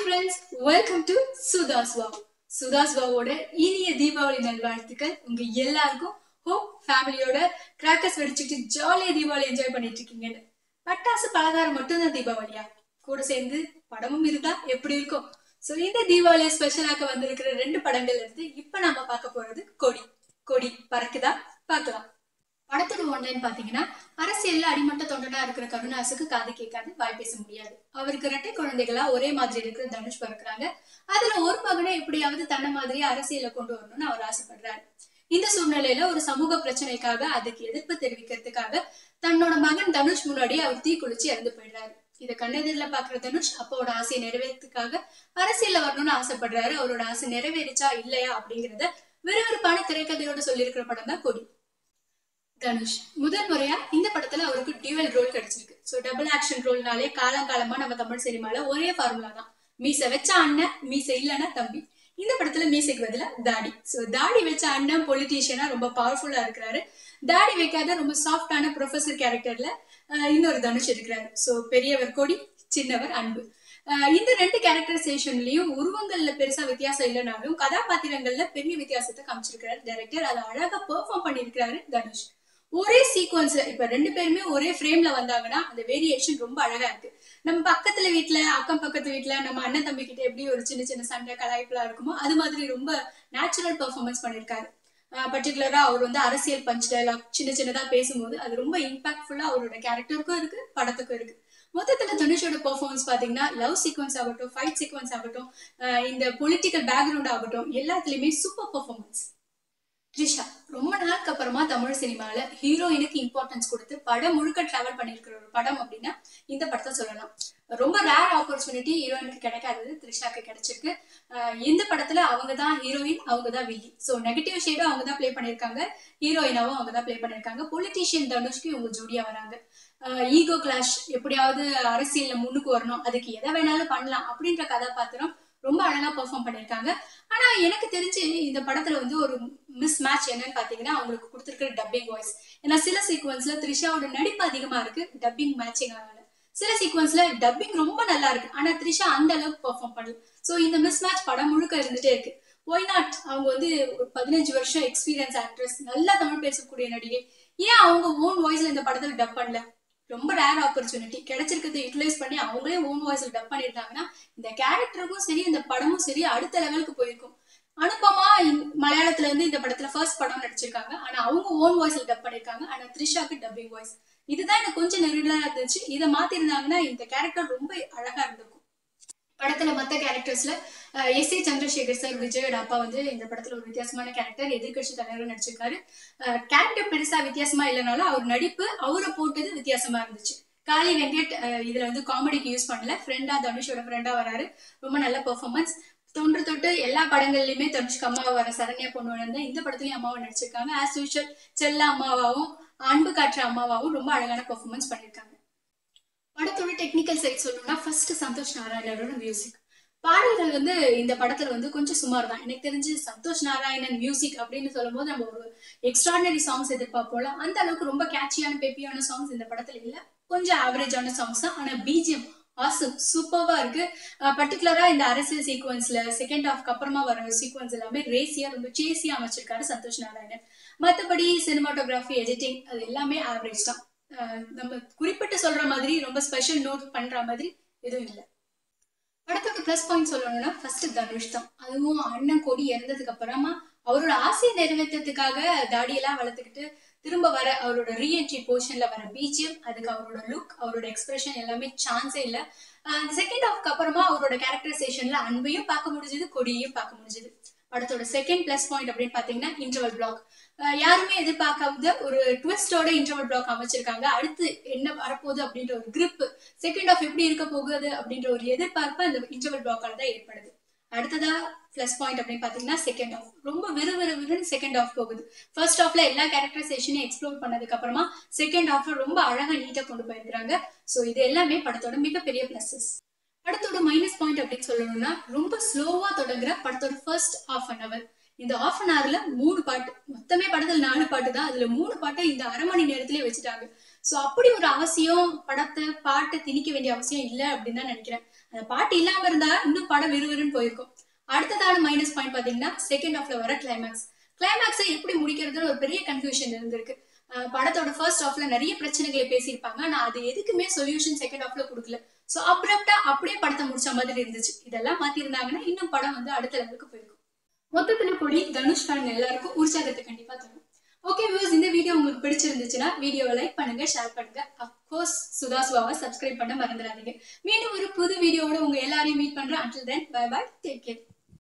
friends welcome to Sudha's wow Sudha's wow இனிய தீபாவளி நல்வாழ்த்துக்கள் உங்க எல்லாருக்கும் ஹோப் ஃபேமிலியோட கிராக்கர்ஸ் வெடிச்சுட்டு ஜாலியா தீபாவளி என்ஜாய் பண்ணிட்டு இருக்கீங்கன்னு பட்டாசு பலகாரம் மட்டும்தான் தீபாவளியா கூட சேர்ந்து படமும் இருந்தா எப்படி இருக்கும் சோ இந்த தீபாவளியை ஸ்பெஷலாக்க வந்திருக்கிற ரெண்டு படங்கள்ல இருந்து இப்ப நாம பார்க்க போறது கொடி கொடி பறக்குதா பார்க்கலாம் படத்தோட ஒன்லைன் பாத்தீங்கன்னா அரசியல்ல அடிமட்ட தொண்டனா இருக்கிற கருணாசுக்கு காது கேட்காது வாய் பேச முடியாது அவருக்கு ரெட்டை குழந்தைகளா ஒரே மாதிரி இருக்கிற தனுஷ் பிறக்குறாங்க அதுல ஒரு மகனை எப்படியாவது தன்னை மாதிரி அரசியல கொண்டு வரணும்னு அவர் ஆசைப்படுறாரு இந்த சூழ்நிலையில ஒரு சமூக பிரச்சனைக்காக அதுக்கு எதிர்ப்பு தெரிவிக்கிறதுக்காக தன்னோட மகன் தனுஷ் முன்னாடி அவர் தீ குளிச்சு இறந்து போயிடுறாரு இத கண்ணெதிரில பாக்குற தனுஷ் அப்பாவோட ஆசையை நிறைவேறதுக்காக அரசியல்ல வரணும்னு ஆசைப்படுறாரு அவரோட ஆசை நிறைவேறிச்சா இல்லையா அப்படிங்கறத விறுவிறுப்பான திரைக்கதையோட சொல்லியிருக்கிற படம் தான் கொடி தனுஷ் முதல் முறையா இந்த படத்துல அவருக்கு டியூவல் ரோல் கிடைச்சிருக்கு சோ டபுள் ஆக்ஷன் ரோல்னாலே காலங்காலமா நம்ம தமிழ் சினிமால ஒரே ஃபார்முலா தான் மீசை வச்ச அண்ணன் மீசை இல்லைன்னா தம்பி இந்த படத்துல மீசைக்கு பதிலா தாடி சோ தாடி வச்ச அண்ணன் பொலிட்டீஷியனா ரொம்ப பவர்ஃபுல்லா இருக்கிறாரு தாடி வைக்காத ரொம்ப சாஃப்டான ப்ரொஃபசர் கேரக்டர்ல இன்னொரு தனுஷ் இருக்கிறாரு சோ பெரியவர் கொடி சின்னவர் அன்பு ஆஹ் இந்த ரெண்டு கேரக்டரைசேஷன்லயும் உருவங்கள்ல பெருசா வித்தியாசம் இல்லைனாலும் கதாபாத்திரங்கள்ல பெரிய வித்தியாசத்தை காமிச்சிருக்கிறாரு டைரக்டர் அதை அழகா பெர்ஃபார்ம் பண்ணிருக்கிறாரு தனுஷ் ஒரே சீக்வன்ஸ்ல இப்ப ரெண்டு பேருமே ஒரே ஃப்ரேம்ல வந்தாங்கன்னா அந்த வேரியேஷன் ரொம்ப அழகா இருக்கு நம்ம பக்கத்துல வீட்ல அக்கம் பக்கத்து வீட்ல நம்ம அண்ணன் தம்பி கிட்ட எப்படி ஒரு சின்ன சின்ன சண்டை கலாய்ப்புலாம் இருக்குமோ அது மாதிரி ரொம்ப நேச்சுரல் பெர்ஃபார்மன்ஸ் பண்ணிருக்காரு பர்டிகுலரா அவர் வந்து அரசியல் பஞ்ச் டைலாக் சின்ன சின்னதா பேசும்போது அது ரொம்ப இம்பாக்ட்ஃபுல்லா அவரோட கேரக்டருக்கும் இருக்கு படத்துக்கும் இருக்கு மொத்தத்துல தனுஷோட பெர்ஃபார்மன்ஸ் பாத்தீங்கன்னா லவ் சீக்வன்ஸ் ஆகட்டும் ஃபைட் சீக்வன்ஸ் ஆகட்டும் இந்த பொலிட்டிக்கல் பேக்ரவுண்ட் ஆகட்டும் எல்லாத்துலயுமே சூப்பர் பெர்ஃபார்மன்ஸ் த்ரிஷா ரொம்ப நாளுக்கு அப்புறமா தமிழ் சினிமால ஹீரோயினுக்கு இம்பார்ட்டன்ஸ் கொடுத்து படம் முழுக்க டிராவல் பண்ணிருக்கிற ஒரு படம் அப்படின்னா இந்த படத்தை சொல்லலாம் ரொம்ப ரேர் ஆப்பர்ச்சுனிட்டி ஹீரோயினுக்கு கிடைக்காதது த்ரிஷாக்கு கிடைச்சிருக்கு இந்த படத்துல அவங்க தான் ஹீரோயின் அவங்க தான் வில்லி ஸோ நெகட்டிவ் ஷேடும் அவங்க தான் ப்ளே பண்ணிருக்காங்க ஹீரோயினாவும் அவங்க தான் ப்ளே பண்ணிருக்காங்க பொலிட்டீஷியன் தனுஷ்க்கு இவங்க ஜோடியா வராங்க ஈகோ கிளாஷ் எப்படியாவது அரசியல்ல முன்னுக்கு வரணும் அதுக்கு எதை வேணாலும் பண்ணலாம் அப்படின்ற கதாபாத்திரம் ரொம்ப அழகா பெர்ஃபார்ம் பண்ணிருக்காங்க ஆனா எனக்கு தெரிஞ்சு இந்த படத்துல வந்து ஒரு மிஸ் மேட்ச் என்னன்னு பாத்தீங்கன்னா அவங்களுக்கு கொடுத்துருக்கிற டப்பிங் வாய்ஸ் ஏன்னா சில சீக்வன்ஸ்ல த்ரிஷாவோட நடிப்பு அதிகமா இருக்கு டப்பிங் மேட்சிங் ஆகல சில சீக்வன்ஸ்ல டப்பிங் ரொம்ப நல்லா இருக்கு ஆனா த்ரிஷா அந்த அளவுக்கு பெர்ஃபார்ம் பண்ணல சோ இந்த மிஸ் மேட்ச் படம் முழுக்க இருந்துட்டே இருக்கு ஒய் நாட் அவங்க வந்து ஒரு பதினஞ்சு வருஷம் எக்ஸ்பீரியன்ஸ் ஆக்ட்ரஸ் நல்லா தமிழ் பேசக்கூடிய நடிகை ஏன் அவங்க ஓன் வாய்ஸ்ல இந்த படத்துல டப் பண்ணல ரொம்ப ரேர் ஆப்பர்ச்சுனிட்டி கிடைச்சிருக்கிறத யூட்டிலைஸ் பண்ணி அவங்களே ஓன் வாய்ஸ்ல டப் பண்ணிருந்தாங்கன்னா இந்த கேரக்டருக்கும் சரி இந்த படமும் சரி அடுத்த லெவலுக்கு போயிருக்கும் அனுப்பமா மலையாளத்துல இருந்து இந்த படத்துல ஃபர்ஸ்ட் படம் நடிச்சிருக்காங்க ஆனா அவங்க ஓன் வாய்ஸ்ல டப் பண்ணிருக்காங்க ஆனா த்ரிஷாக்கு டப்பிங் வாய்ஸ் இதுதான் எனக்கு கொஞ்சம் நெருடலா இருந்துச்சு இதை மாத்திருந்தாங்கன்னா இந்த கேரக்டர் ரொம்ப அழகா இருந்திருக்கும் படத்துல மத்த கேரக்டர்ஸ்ல எஸ் ஏ சந்திரசேகர் சார் விஜயோட அப்பா வந்து இந்த படத்துல ஒரு வித்தியாசமான கேரக்டர் எதிர்கட்சி தலைவரும் நடிச்சிருக்காரு கேரக்டர் பெருசா வித்தியாசமா இல்லைனாலும் அவர் நடிப்பு அவரை போட்டது வித்தியாசமா இருந்துச்சு காளி வெங்கட் இதுல வந்து காமெடிக்கு யூஸ் பண்ணல ஃப்ரெண்டா தனுஷோட ஃப்ரெண்டா வராரு ரொம்ப நல்ல பெர்ஃபார்மன்ஸ் தொன்று தொட்டு எல்லா படங்கள்லயுமே தனுஷ்க்கு அம்மாவை வர சரண்யா பொண்ணு வந்து இந்த படத்துலயும் அம்மாவை நடிச்சிருக்காங்க ஆஸ் யூஷுவல் செல்ல அம்மாவாவும் அன்பு காற்ற அம்மாவாவும் ரொம்ப அழகான பெர்ஃபார்மன்ஸ் பண்ணிருக்காங்க படத்தோட டெக்னிக்கல் சைட் சொல்லணும்னா ஃபர்ஸ்ட் சந்தோஷ் நாராயணனோட மியூசிக் பாடல்கள் வந்து இந்த படத்துல வந்து கொஞ்சம் சுமார் தான் எனக்கு தெரிஞ்சு சந்தோஷ் நாராயணன் மியூசிக் அப்படின்னு சொல்லும் போது நம்ம ஒரு எக்ஸ்ட்ராடனரி சாங்ஸ் எதிர்பார்ப்போம்ல அந்த அளவுக்கு ரொம்ப கேட்சியான பெப்பியான சாங்ஸ் இந்த படத்துல இல்ல கொஞ்சம் ஆவரேஜான சாங்ஸ் தான் ஆனா பிஜிஎம் ஆசம் சூப்பர்வா இருக்கு பர்டிகுலரா இந்த அரசியல் சீக்வன்ஸ்ல செகண்ட் ஹாஃப்க்கு அப்புறமா வர சீக்வன்ஸ் எல்லாமே ரேசியா ரொம்ப சேசியா அமைச்சிருக்காரு சந்தோஷ் நாராயணன் மற்றபடி சினிமாட்டோகிராஃபி எடிட்டிங் அது எல்லாமே ஆவரேஜ் தான் நம்ம குறிப்பிட்டு சொல்ற மாதிரி ரொம்ப ஸ்பெஷல் நோட் பண்ற மாதிரி எதுவும் இல்லை படத்தோட ப்ளஸ் பாயிண்ட் சொல்லணும்னா ஃபர்ஸ்ட் தனுஷ் தான் அதுவும் அண்ணன் கொடி இறந்ததுக்கு அப்புறமா அவரோட ஆசையை நிறைவேற்றத்துக்காக தாடியெல்லாம் வளர்த்துக்கிட்டு திரும்ப வர அவரோட ரீஎன்ட்ரி போர்ஷன்ல வர பிஜிஎம் அதுக்கு அவரோட லுக் அவரோட எக்ஸ்பிரஷன் எல்லாமே சான்ஸே இல்லை செகண்ட் ஹாஃப்க்கு அப்புறமா அவரோட கேரக்டரைசேஷன்ல அன்பையும் பார்க்க முடிஞ்சது கொடியையும் பார்க்க முடிஞ்சது படத்தோட செகண்ட் பிளஸ் பாயிண்ட் அப்படின்னு பாத்தீங்கன்னா இன்டர்வல் பிளாக் யாருமே எதிர்பார்க்காத ஒரு ட்விஸ்டோட இன்டர்வல் பிளாக் அமைச்சிருக்காங்க அடுத்து என்ன வரப்போகுது அப்படின்ற ஒரு கிரிப் செகண்ட் ஆஃப் எப்படி இருக்க போகுது அப்படின்ற ஒரு எதிர்பார்ப்பு அந்த இன்டர்வல் பிளாக்கால தான் ஏற்படுது அடுத்ததா பிளஸ் பாயிண்ட் அப்படின்னு பாத்தீங்கன்னா செகண்ட் ஆஃப் ரொம்ப விறுவிறுவிறுன்னு செகண்ட் ஆஃப் போகுது ஃபர்ஸ்ட் ஆஃப்ல எல்லா கேரக்டரைசேஷனையும் எக்ஸ்ப்ளோர் பண்ணதுக்கு அப்புறமா செகண்ட் ஆஃப்ல ரொம்ப அழகா நீட்டா கொண்டு போயிருக்காங்க ஸோ இது எல்லாமே படத்தோட மிகப்பெரிய பிளஸஸ் படத்தோட மைனஸ் பாயிண்ட் அப்படின்னு சொல்லணும்னா ரொம்ப ஸ்லோவா தொடங்குற படத்தோட ஃபர்ஸ்ட் ஆஃப் அன் அவர் இந்த ஆஃப் அன் ஹவர்ல மூணு பாட்டு மொத்தமே படத்துல நாலு பாட்டு தான் அதுல மூணு பாட்டை இந்த அரை மணி நேரத்திலேயே வச்சுட்டாங்க சோ அப்படி ஒரு அவசியம் படத்தை பாட்டை திணிக்க வேண்டிய அவசியம் இல்லை அப்படின்னு தான் நினைக்கிறேன் அந்த பாட்டு இல்லாம இருந்தா இன்னும் படம் விறுவிறுன்னு போயிருக்கும் அடுத்ததான மைனஸ் பாயிண்ட் பாத்தீங்கன்னா செகண்ட் ஹாஃப்ல வர கிளைமேக்ஸ் கிளைமேக்ஸை எப்படி முடிக்கிறதுன்னு ஒரு பெரிய கன்ஃபியூஷன் இருந்திருக்கு அஹ் படத்தோட ஃபர்ஸ்ட் ஹாஃப்ல நிறைய பிரச்சனைகளை பேசியிருப்பாங்க ஆனா அது எதுக்குமே சொல்யூஷன் செகண்ட் ஹாஃப்ல கொடுக்கல சோ அப்ரப்டா அப்படியே படத்தை முடிச்ச மாதிரி இருந்துச்சு இதெல்லாம் மாத்திருந்தாங்கன்னா இன்னும் படம் வந்து அடுத்த லெவலுக்கு போயிருக்கும் மொத்தத்துல கூடி தனுஷ் ஃபேன் எல்லாருக்கும் உற்சாகத்தை கண்டிப்பா தரும் ஓகே வியூஸ் இந்த வீடியோ உங்களுக்கு பிடிச்சிருந்துச்சுன்னா வீடியோவை லைக் பண்ணுங்க ஷேர் பண்ணுங்க அப்கோர்ஸ் சுதாசுவாவை சப்ஸ்கிரைப் பண்ண மறந்துடாதீங்க மீண்டும் ஒரு புது வீடியோவோட உங்க எல்லாரையும் மீட் பண்றேன் until then bye bye take care